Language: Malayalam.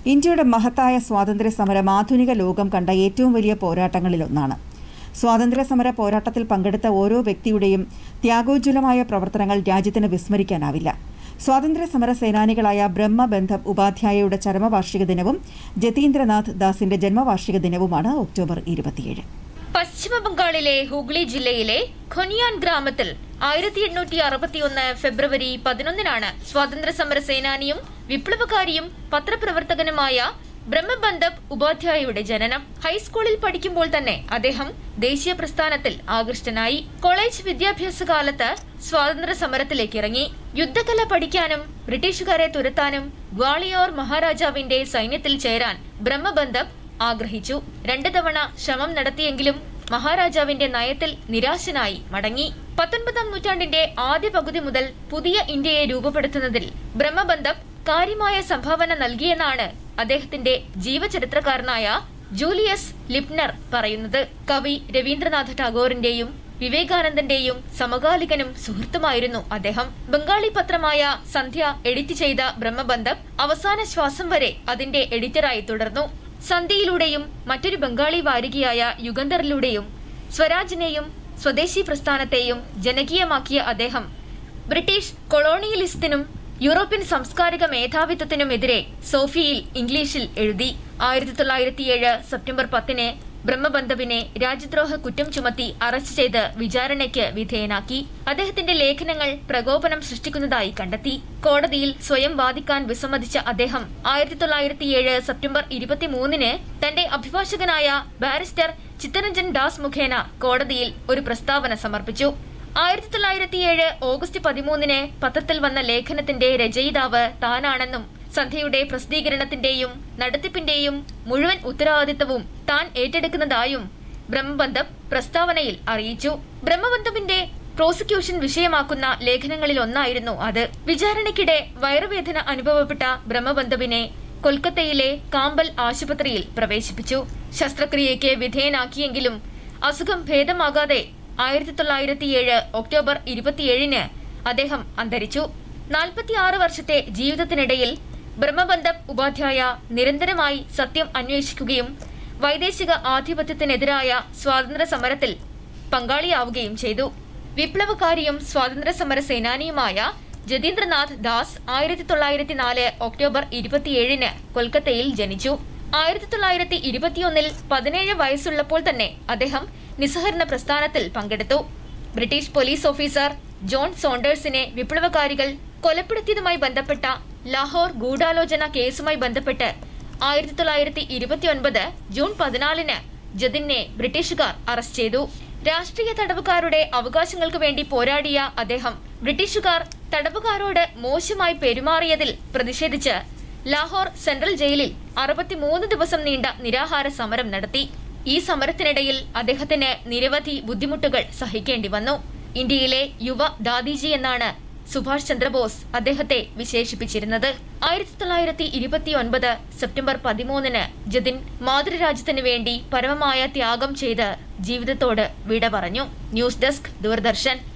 ഇന്ത്യയുടെ മഹത്തായ സ്വാതന്ത്ര്യ സമരം ആധുനിക ലോകം കണ്ട ഏറ്റവും വലിയ പോരാട്ടങ്ങളിലൊന്നാണ് സ്വാതന്ത്ര്യ സമര പോരാട്ടത്തിൽ പങ്കെടുത്ത ഓരോ വ്യക്തിയുടെയും ത്യാഗോജ്വലമായ പ്രവർത്തനങ്ങൾ രാജ്യത്തിന് വിസ്മരിക്കാനാവില്ല സ്വാതന്ത്ര്യ സമര സേനാനികളായ ബ്രഹ്മബന്ധം ഉപാധ്യായയുടെ ചരമവാർഷിക ദിനവും ജതീന്ദ്രനാഥ് ദാസിന്റെ ജന്മവാർഷിക ദിനവുമാണ് ഒക്ടോബർ ഇരുപത്തിയേഴ് പശ്ചിമ ബംഗാളിലെ ഹൂഗ്ലി ജില്ലയിലെ ഖൊനിയാൻ ഗ്രാമത്തിൽ ആയിരത്തി എണ്ണൂറ്റി അറുപത്തിയൊന്ന് ഫെബ്രുവരി പതിനൊന്നിനാണ് സ്വാതന്ത്ര്യ സമര സേനാനിയും വിപ്ലവകാരിയും പത്രപ്രവർത്തകനുമായ ബ്രഹ്മബന്ധബ് ഉപാധ്യായയുടെ ജനനം ഹൈസ്കൂളിൽ പഠിക്കുമ്പോൾ തന്നെ അദ്ദേഹം ദേശീയ പ്രസ്ഥാനത്തിൽ ആകൃഷ്ടനായി കോളേജ് വിദ്യാഭ്യാസ കാലത്ത് സ്വാതന്ത്ര്യ സമരത്തിലേക്ക് ഇറങ്ങി യുദ്ധകല പഠിക്കാനും ബ്രിട്ടീഷുകാരെ തുരത്താനും ഗ്വാളിയോർ മഹാരാജാവിന്റെ സൈന്യത്തിൽ ചേരാൻ ബ്രഹ്മബന്ധബ് ആഗ്രഹിച്ചു രണ്ടു തവണ ശ്രമം നടത്തിയെങ്കിലും മഹാരാജാവിന്റെ നയത്തിൽ നിരാശനായി മടങ്ങി പത്തൊൻപതാം നൂറ്റാണ്ടിന്റെ ആദ്യ പകുതി മുതൽ പുതിയ ഇന്ത്യയെ രൂപപ്പെടുത്തുന്നതിൽ ബ്രഹ്മബന്ധം കാര്യമായ സംഭാവന നൽകിയെന്നാണ് അദ്ദേഹത്തിന്റെ ജീവചരിത്രകാരനായ ജൂലിയസ് ലിപ്നർ പറയുന്നത് കവി രവീന്ദ്രനാഥ ടാഗോറിന്റെയും വിവേകാനന്ദന്റെയും സമകാലികനും സുഹൃത്തുമായിരുന്നു അദ്ദേഹം ബംഗാളി പത്രമായ സന്ധ്യ എഡിറ്റ് ചെയ്ത ബ്രഹ്മബന്ധം അവസാന ശ്വാസം വരെ അതിന്റെ എഡിറ്ററായി തുടർന്നു സന്ധ്യയിലൂടെയും മറ്റൊരു ബംഗാളി വാരികയായ യുഗന്ധറിലൂടെയും സ്വരാജിനെയും സ്വദേശി പ്രസ്ഥാനത്തെയും ജനകീയമാക്കിയ അദ്ദേഹം ബ്രിട്ടീഷ് കൊളോണിയലിസത്തിനും യൂറോപ്യൻ സാംസ്കാരിക മേധാവിത്വത്തിനുമെതിരെ സോഫിയയിൽ ഇംഗ്ലീഷിൽ എഴുതി ആയിരത്തി തൊള്ളായിരത്തിയേഴ് സെപ്റ്റംബർ പത്തിന് ബ്രഹ്മബന്ധവിനെ രാജ്യദ്രോഹ കുറ്റം ചുമത്തി അറസ്റ്റ് ചെയ്ത് വിചാരണയ്ക്ക് വിധേയനാക്കി അദ്ദേഹത്തിന്റെ ലേഖനങ്ങൾ പ്രകോപനം സൃഷ്ടിക്കുന്നതായി കണ്ടെത്തി കോടതിയിൽ സ്വയം വാദിക്കാൻ വിസമ്മതിച്ച അദ്ദേഹം ആയിരത്തി തൊള്ളായിരത്തിയേഴ് സെപ്റ്റംബർ ഇരുപത്തിമൂന്നിന് തന്റെ അഭിഭാഷകനായ ബാരിസ്റ്റർ ചിത്തരഞ്ജൻ ദാസ് മുഖേന കോടതിയിൽ ഒരു പ്രസ്താവന സമർപ്പിച്ചു ആയിരത്തി തൊള്ളായിരത്തിയേഴ് ഓഗസ്റ്റ് പതിമൂന്നിന് പത്രത്തിൽ വന്ന ലേഖനത്തിന്റെ രചയിതാവ് താനാണെന്നും സന്ധ്യയുടെ പ്രസിദ്ധീകരണത്തിന്റെയും നടത്തിപ്പിന്റെയും മുഴുവൻ ഉത്തരവാദിത്തവും താൻ ഏറ്റെടുക്കുന്നതായും ബ്രഹ്മബന്ധം പ്രസ്താവനയിൽ അറിയിച്ചു ബ്രഹ്മബന്ധവിന്റെ പ്രോസിക്യൂഷൻ വിഷയമാക്കുന്ന ലേഖനങ്ങളിൽ ഒന്നായിരുന്നു അത് വിചാരണയ്ക്കിടെ വയറുവേദന അനുഭവപ്പെട്ട ബ്രഹ്മബന്ധവിനെ കൊൽക്കത്തയിലെ കാമ്പൽ ആശുപത്രിയിൽ പ്രവേശിപ്പിച്ചു ശസ്ത്രക്രിയയ്ക്ക് വിധേയനാക്കിയെങ്കിലും അസുഖം ഭേദമാകാതെ ആയിരത്തി തൊള്ളായിരത്തിയേഴ് ഒക്ടോബർ ഇരുപത്തിയേഴിന് അദ്ദേഹം അന്തരിച്ചു നാൽപ്പത്തിയാറ് വർഷത്തെ ജീവിതത്തിനിടയിൽ ബ്രഹ്മബന്ധം ഉപാധ്യായ നിരന്തരമായി സത്യം അന്വേഷിക്കുകയും വൈദേശിക ആധിപത്യത്തിനെതിരായ സ്വാതന്ത്ര്യ സമരത്തിൽ പങ്കാളിയാവുകയും ചെയ്തു വിപ്ലവകാരിയും സ്വാതന്ത്ര്യ സമര സേനാനിയുമായ ജതീന്ദ്രനാഥ് ദാസ് ആയിരത്തി തൊള്ളായിരത്തി നാല് ഒക്ടോബർ ഇരുപത്തിയേഴിന് കൊൽക്കത്തയിൽ ജനിച്ചു ആയിരത്തി തൊള്ളായിരത്തി ഇരുപത്തിയൊന്നിൽ പതിനേഴ് വയസ്സുള്ളപ്പോൾ തന്നെ അദ്ദേഹം നിസ്സഹരണ പ്രസ്ഥാനത്തിൽ പങ്കെടുത്തു ബ്രിട്ടീഷ് പോലീസ് ഓഫീസർ ജോൺ സോണ്ടേഴ്സിനെ വിപ്ലവകാരികൾ കൊലപ്പെടുത്തിയതുമായി ബന്ധപ്പെട്ട ലാഹോർ ഗൂഢാലോചന കേസുമായി ബന്ധപ്പെട്ട് ആയിരത്തി തൊള്ളായിരത്തി ഇരുപത്തിയൊൻപത് ജൂൺ പതിനാലിന് ജതിനെ ബ്രിട്ടീഷുകാർ അറസ്റ്റ് ചെയ്തു രാഷ്ട്രീയ തടവുകാരുടെ അവകാശങ്ങൾക്ക് വേണ്ടി പോരാടിയ അദ്ദേഹം ബ്രിട്ടീഷുകാർ തടവുകാരോട് മോശമായി പെരുമാറിയതിൽ പ്രതിഷേധിച്ച് ലാഹോർ സെൻട്രൽ ജയിലിൽ അറുപത്തിമൂന്ന് ദിവസം നീണ്ട നിരാഹാര സമരം നടത്തി ഈ സമരത്തിനിടയിൽ അദ്ദേഹത്തിന് നിരവധി ബുദ്ധിമുട്ടുകൾ സഹിക്കേണ്ടി വന്നു ഇന്ത്യയിലെ യുവ ദാദിജി എന്നാണ് സുഭാഷ് ചന്ദ്രബോസ് അദ്ദേഹത്തെ വിശേഷിപ്പിച്ചിരുന്നത് ആയിരത്തി തൊള്ളായിരത്തി ഇരുപത്തിയൊൻപത് സെപ്റ്റംബർ പതിമൂന്നിന് ജതിൻ മാതൃരാജ്യത്തിനു വേണ്ടി പരമമായ ത്യാഗം ചെയ്ത് ജീവിതത്തോട് വിട പറഞ്ഞു ന്യൂസ് ഡെസ്ക് ദൂരദർശൻ